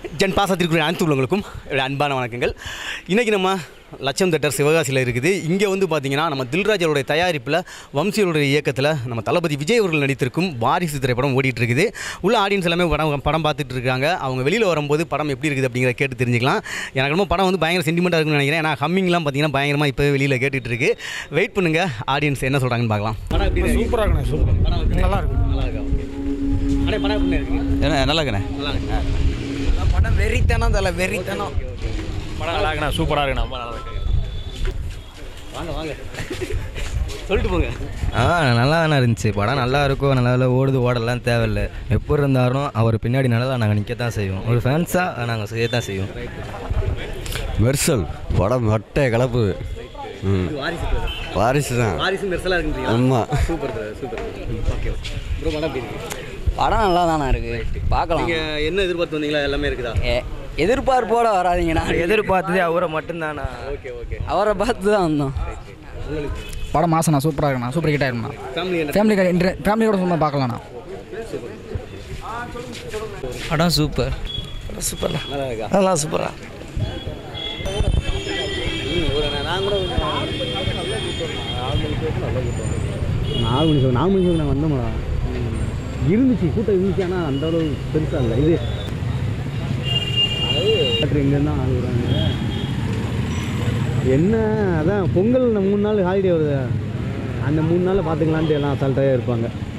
ஜன் பாசத்திற்குரிய அனைத்து உள்ளவங்களுக்கும் என்னுடைய அன்பான வணக்கங்கள் இன்றைக்கி நம்ம லட்சம் தேட்டர் சிவகாசியில் இருக்குது இங்கே வந்து பார்த்தீங்கன்னா நம்ம தில்ராஜ் அவருடைய தயாரிப்பில் வம்சியோடைய இயக்கத்தில் நம்ம தளபதி விஜய் அவர்கள் நடித்திருக்கும் வாரிசு திரைப்படம் ஓடிட்டு இருக்குது உள்ள ஆடியன்ஸ் எல்லாமே படம் படம் பார்த்துட்டு இருக்காங்க அவங்க வெளியில் வரும்போது படம் எப்படி இருக்குது அப்படிங்கிறத கேட்டு தெரிஞ்சுக்கலாம் எனக்கு ரொம்ப படம் வந்து பயங்கர சென்டிமெண்ட்டாக இருக்குன்னு நினைக்கிறேன் ஏன்னா ஹம்மிங்லாம் பார்த்தீங்கன்னா பயங்கரமாக இப்போ வெளியில் கேட்டுட்டு இருக்கு வெயிட் பண்ணுங்கள் ஆடியன்ஸ் என்ன சொல்கிறாங்கன்னு பார்க்கலாம் படம் எப்படி சூப்பராக இருக்குண்ணே சூப்பர் நல்லா இருக்கு நல்லா இருக்கா ஓகே அண்ணே படம் எப்படி இருக்கு என்ன நல்லா இருக்கண்ணே நல்லா இருக்கு படம் வெறித்தனம் தலை வெறித்தனம் படம் நல்லா இருக்குண்ணா சூப்பராக இருக்குண்ணா ரொம்ப நல்லா இருக்கு வாங்க வாங்க சொல்லிட்டு போங்க ஆ நல்லா தானே இருந்துச்சு படம் நல்லா இருக்கும் நல்லா இல்லை ஓடுது ஓடலாம் தேவையில்ல எப்போ இருந்தாலும் அவர் பின்னாடி நல்லா நாங்கள் நிற்க தான் செய்வோம் ஒரு ஃபேன்ஸாக நாங்கள் செய்ய தான் செய்வோம் மெர்சல் படம் மொட்டை கலப்பு ம் வாரிசு brother. வாரிசு தான் வாரிசு மெர்சலாக இருக்குன்றீங்களா ஆமாம் super brother, super okay bro படம் எப்படி இருக்கு படம் நல்லா தானே இருக்கு பார்க்கலாம் நீங்கள் என்ன எதிர்பார்த்து வந்தீங்களா எல்லாமே இருக்குதா எ- எதிர்பார்ப்போட வராதீங்கண்ணா எதிர்பார்த்ததே அவரை மட்டும்தானா ஓகே ஓகே அவரை பார்த்து தான் வந்தோம் படம் மாசண்ணா சூப்பராக இருக்குண்ணா சூப்பர் ஹிட் ஆயிரும்ண்ணா ஃபேமிலி என்ன ஃபேமிலி ஃபேமிலியோட சும்மா பார்க்கலாண்ணா படம் சூப்பர் சூப்பர் நல்லா இருக்கா நல்லா சூப்பரா ம், ஒரு நான் கூட நாலு மணி நாலு மணி நான் வந்தோம்டா இருந்துச்சு கூட்டம் இருந்துச்சு ஆனால் அந்த அளவு பெருசாக இல்லை இது டாக்டர் எங்கேருந்தா ஆள் வருவாங்க என்ன அதான் பொங்கல் இந்த மூணு நாள் ஹாலிடே வருது அந்த மூணு நாள் பார்த்துக்கலான்ட்டு எல்லாம் அசால்ட்டாக இருப்பாங்க